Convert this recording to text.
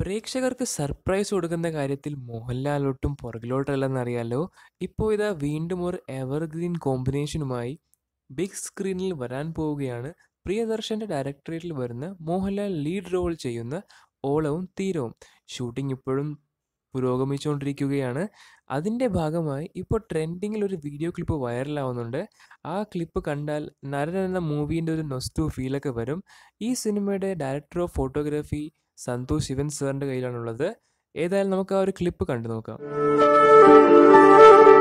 പ്രേക്ഷകർക്ക് സർപ്രൈസ് കൊടുക്കുന്ന കാര്യത്തിൽ മോഹൻലാൽ ഒട്ടും പുറകിലോട്ടല്ലെന്നറിയാലോ. ഇപ്പോൾ ഇതാ വീണ്ടും ഒരു എവർഗ്രീൻ കോമ്പിനേഷനുമായി ബിഗ് സ്ക്രീനിൽ വരാൻ പോവുകയാണ് പ്രിയദർശന്റെ ഡയറക്ടറേറ്റിൽ വരുന്ന മോഹൻലാൽ ലീഡ് റോൾ ചെയ്യുന്ന ഓളവും തീരവും. ഷൂട്ടിംഗ് ഇപ്പോഴും പുരോഗമിച്ചുകൊണ്ടിരിക്കുകയാണ്. അതിന്റെ ഭാഗമായി ഇപ്പോൾ ട്രെൻഡിങ്ങിൽ ഒരു വീഡിയോ ക്ലിപ്പ് വൈറലാവുന്നുണ്ട്. ആ ക്ലിപ്പ് കണ്ടാൽ നരൻ എന്ന മൂവീന്റെ ഒരു നൊസ്റ്റു ഫീലൊക്കെ വരും. ഈ സിനിമയുടെ director of photography Santosh Sivan സാറിന്റെ കയ്യിലാണുള്ളത്. ഏതായാലും നമുക്ക് ആ ഒരു ക്ലിപ്പ് കണ്ടു നോക്കാം.